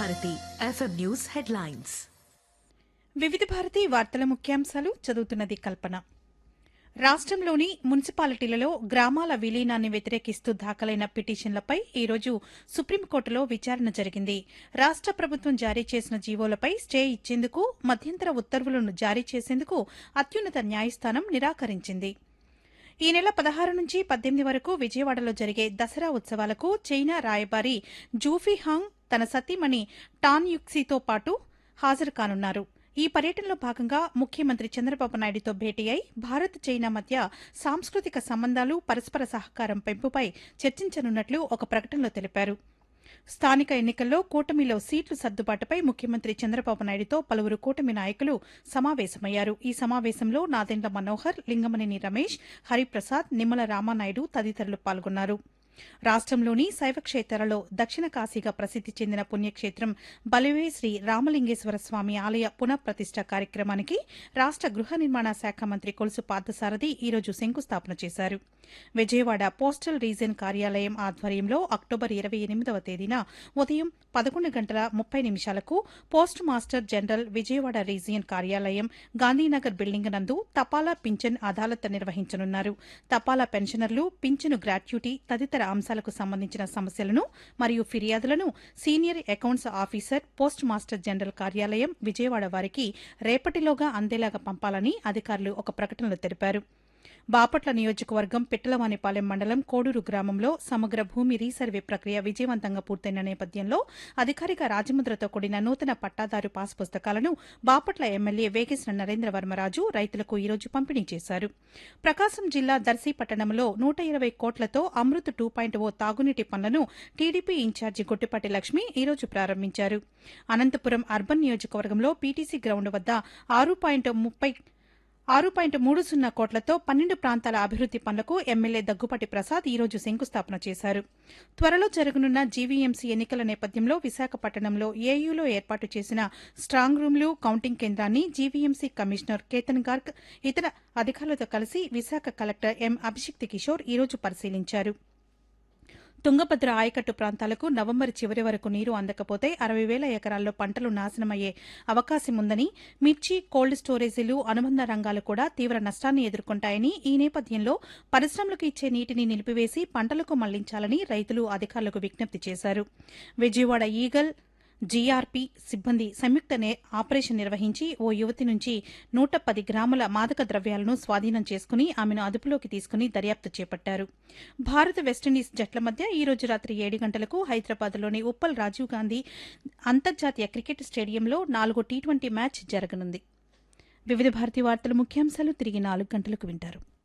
Bharati FM news headlines వివిధ భారతి వార్తల ముఖ్యాంశాలు చదువుతున్నది కల్పన రాష్ట్రంలోని మున్సిపాలిటీలలో గ్రామాల విలీనాన్ని వ్యతిరేకిస్తూ దాఖలైన పిటిషన్లపై ఈరోజు సుప్రీంకోర్టులో విచారణ జరిగింది రాష్ట్ర ప్రభుత్వం జారీ చేసిన జీవోలపై స్టే ఇచ్చేందుకు మధ్యంతర ఉత్తర్వులను జారీ చేసేందుకు అత్యున్నత న్యాయస్థానం నిరాకరించింది ఈ నెల పదహారు నుంచి పద్దెనిమిది వరకు విజయవాడలో జరిగే దసరా ఉత్సవాలకు చైనా రాయబారి జూఫీ హాంగ్ తన సతీమణి టాన్ యుక్సీతో పాటు హాజరు కానున్నారు ఈ పర్యటనలో భాగంగా ముఖ్యమంత్రి చంద్రబాబు నాయుడుతో భేటీ అయి భారత్ చైనా మధ్య సాంస్కృతిక సంబంధాలు పరస్పర సహకారం పెంపుపై చర్చించనున్నట్లు ఒక ప్రకటనలో తెలిపారు స్థానిక ఎన్నికల్లో కూటమిలో సీట్లు సర్దుబాటుపై ముఖ్యమంత్రి చంద్రబాబు నాయుడుతో పలువురు కూటమి నాయకులు సమావేశమయ్యారు ఈ సమావేశంలో నాదెండ్ల మనోహర్ లింగమనేని రమేష్ హరిప్రసాద్ నిమ్మల రామానాయుడు తదితరులు పాల్గొన్నారు రాష్ట్రంలోని శైవక్షేత్రాలలో దక్షిణ కాశీగా ప్రసిద్ది చెందిన పుణ్యక్షేత్రం బలివే శ్రీ రామలింగేశ్వర స్వామి ఆలయ పునఃప్రతిష్ట కార్యక్రమానికి రాష్ట్ర గృహ నిర్మాణ శాఖ మంత్రి కొలుసు పార్థసారథి ఈరోజు శంకుస్థాపన చేశారు విజయవాడ పోస్టల్ రీజన్ కార్యాలయం ఆధ్వర్యంలో అక్టోబర్ ఇరవై ఎనిమిదవ తేదీన ఉదయం పదకొండు గంటల ముప్పై నిమిషాలకు post master general Vijayawada region కార్యాలయం గాంధీనగర్ బిల్డింగ్ నందు తపాలా పింఛన్ అదాలత్ నిర్వహించనున్నారు తపాలా పెన్షనర్లు పింఛను గ్రాట్యుటీ తదితర అంశాలకు సంబంధించిన సమస్యలను మరియు ఫిర్యాదులను senior accounts officer post master general కార్యాలయం విజయవాడ వారికి రేపటిలోగా అందేలాగా పంపాలని అధికారులు ఒక ప్రకటనలో తెలిపారు బాపట్ల నియోజకవర్గం పిట్టలవానిపాలెం మండలం కోడూరు గ్రామంలో సమగ్ర భూమి రీసర్వే ప్రక్రియ విజయవంతంగా పూర్తయిన నేపథ్యంలో అధికారిక రాజముద్రతో కూడిన నూతన పట్టాదారు పాస్ పుస్తకాలను బాపట్ల ఎమ్మెల్యే వేగేశ్వర నరేంద్ర వర్మరాజు రైతులకు ఈరోజు పంపిణీ చేశారు ప్రకాశం జిల్లా దర్శి పట్టణంలో నూట ఇరవై కోట్లతో అమృత్ టూ పాయింట్ ఓ తాగునీటి పనులను టీడీపీ ఇన్ఛార్జి గొట్టిపాటి లక్ష్మి ఈరోజు ప్రారంభించారు అనంతపురం అర్బన్ నియోజకవర్గంలో పీటీసీ గ్రౌండ్ వద్ద ఆరు పాయింట్ ముప్పై ఆరు పాయింట్ మూడు సున్నా కోట్లతో పన్నెండు ప్రాంతాల అభివృద్ది పనులకు ఎమ్మెల్యే దగ్గుపాటి ప్రసాద్ ఈ రోజు శంకుస్థాపన చేశారు త్వరలో జరగనున్న జీవీఎంసీ ఎన్నికల నేపథ్యంలో విశాఖపట్నంలో ఏయూలో ఏర్పాటు చేసిన స్ట్రాంగ్ రూమ్లు కౌంటింగ్ కేంద్రాన్ని జీవీఎంసీ కమిషనర్ కేతన్ గార్గ్ ఇతర అధికారులతో కలిసి విశాఖ కలెక్టర్ ఎం అభిషిక్తి కిషోర్ ఈ రోజు పరిశీలించారు తుంగభద్ర ఆయకట్టు ప్రాంతాలకు నవంబర్ చివరి వరకు నీరు అందకపోతే అరవై వేల ఎకరాల్లో పంటలు నాశనమయ్యే అవకాశం ఉందని మిర్చి కోల్డ్ స్టోరేజీలు అనుబంధ రంగాలు కూడా తీవ్ర నష్టాన్ని ఎదుర్కొంటాయని ఈ నేపథ్యంలో పరిశ్రమలకు ఇచ్చే నీటిని నిలిపివేసి పంటలకు మళ్లించాలని రైతులు అధికారులకు విజ్ఞప్తి చేశారు విజయవాడ ఈగల్ జీఆర్పీ సిబ్బంది సంయుక్త నే- ఆపరేషన్ నిర్వహించి ఓ యువతి నుంచి నూట పది గ్రాముల మాదక ద్రవ్యాలను స్వాధీనం చేసుకుని ఆమెను అదుపులోకి తీసుకుని దర్యాప్తు చేపట్టారు భారత్ వెస్టిండీస్ జట్ల మధ్య ఈ రోజు రాత్రి ఏడు గంటలకు హైదరాబాద్లోని ఉప్పల్ రాజీవ్ గాంధీ అంతర్జాతీయ క్రికెట్ స్టేడియంలో నాలుగో టీ ట్వంటీ మ్యాచ్ జరగనుంది వివిధ భారతీ వార్తల ముఖ్యాంశాలు తిరిగి నాలుగు గంటలకు వింటారు